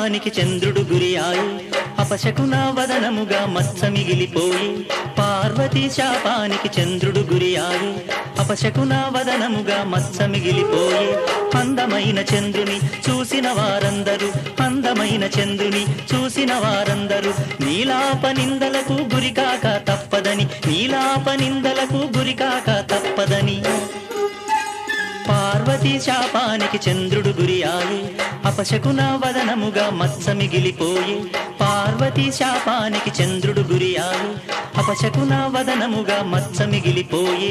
శాపానికి చంద్రుడు గురియాయి అపశకున వదనముగా మత్స మిగిలిపోయి పార్వతీ శాపానికి చంద్రుడు గురియాయి అపశకున వదనముగా మత్స మిగిలిపోయి అందమైన చంద్రుని చూసిన వారందరూ అందమైన చంద్రుని చూసిన వారందరూ నీలాప నిందలకు గురికాక తప్పదని నీలాప నిందలకు గురికాక తప్పదని పార్వతీ శాపానికి చంద్రుడు గురియాయి అపశకున వదనముగా మత్స మిగిలిపోయి పార్వతీ శాపానికి చంద్రుడు గురియాయి అపశకున వదనముగా మత్స మిగిలిపోయే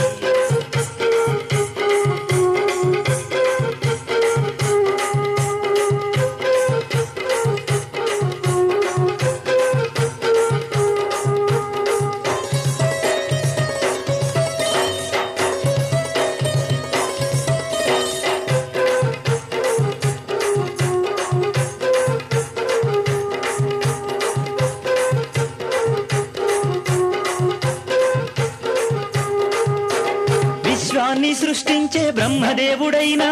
విశ్వాన్ని సృష్టించే బ్రహ్మదేవుడైనా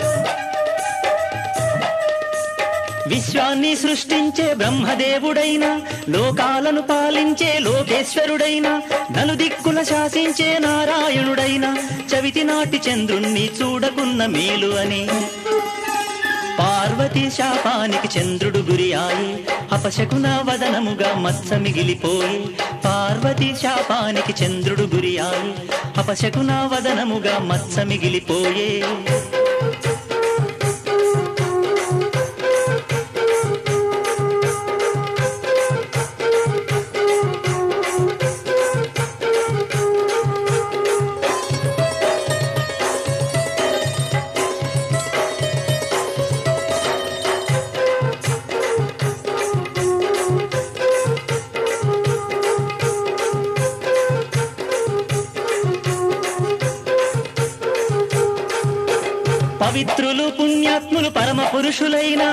విశ్వాన్ని సృష్టించే బ్రహ్మదేవుడైనా లోకాలను పాలించే లోకేశ్వరుడైనా నలుదిక్కుల శాసించే నారాయణుడైనా చవితి నాటి చంద్రుణ్ణి చూడకున్న మేలు అని పార్వతీ శాపానికి చంద్రుడు గురియాయి అపశకున వదనముగా మత్స మిగిలిపోయి పార్వతీ శాపానికి చంద్రుడు గురియాయి అపశకున వదనముగా మత్స మిగిలిపోయే పవిత్రులు పుణ్యాత్ములు పరమ పురుషులైనా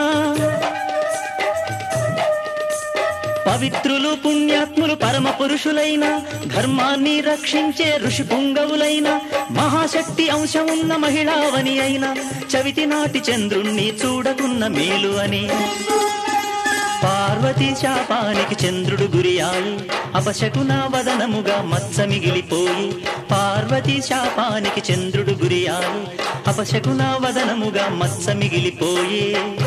పవిత్రులు పుణ్యాత్ములు పరమ పురుషులైన ధర్మాన్ని రక్షించే ఋషి పుంగవులైన మహాశక్తి అంశం ఉన్న మహిళావని అయిన చవితి నాటి చంద్రుణ్ణి చూడకున్న మేలు అని పార్వతీ శాపానికి చంద్రుడు గురియాయి అపశకున వదనముగా మత్స మిగిలిపోయి పార్వతీ శాపానికి చంద్రుడు గురియాయి అపశకున వదనముగా మత్స మిగిలిపోయి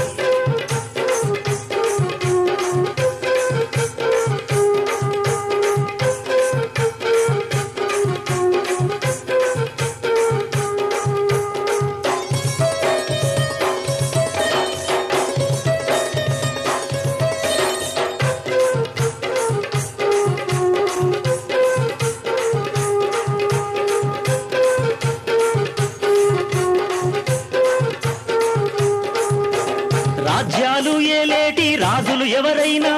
రాజ్యాలు ఏలేటి రాజులు ఎవరైనా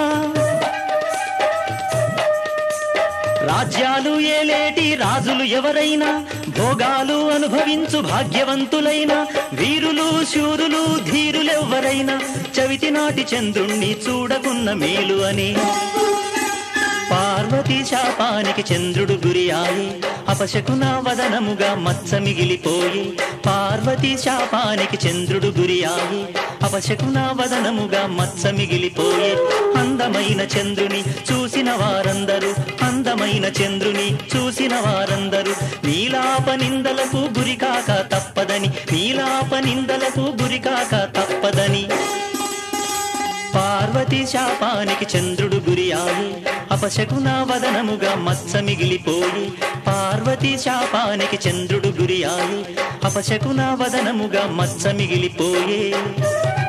రాజ్యాలు ఏలేటి రాజులు ఎవరైనా భోగాలు అనుభవించు భాగ్యవంతులైన వీరులు శూరులు ధీరులెవ్వరైనా చవితి నాటి చంద్రుణ్ణి చూడకున్న మేలు అని పార్వతీ శాపానికి చంద్రుడు గురియాయి అపశకున వదనముగా మత్స మిగిలిపోయి పార్వతీ శాపానికి చంద్రుడు గురియాయి అపశకున వదనముగా మత్స మిగిలిపోయి అందమైన చంద్రుని చూసిన వారందరూ అందమైన చంద్రుని చూసిన వారందరూ నీలాప నిందలకు గురికాక తప్పదని నీలాప నిందలకు గురికాక తప్పదని పార్వతీ శాపానికి చంద్రుడు గురియాయి అపశకున వదనముగా మత్స మిగిలిపోయి పార్వతీ శాపానికి చంద్రుడు గురియాయి అపశకున వదనముగా మత్స మిగిలిపోయే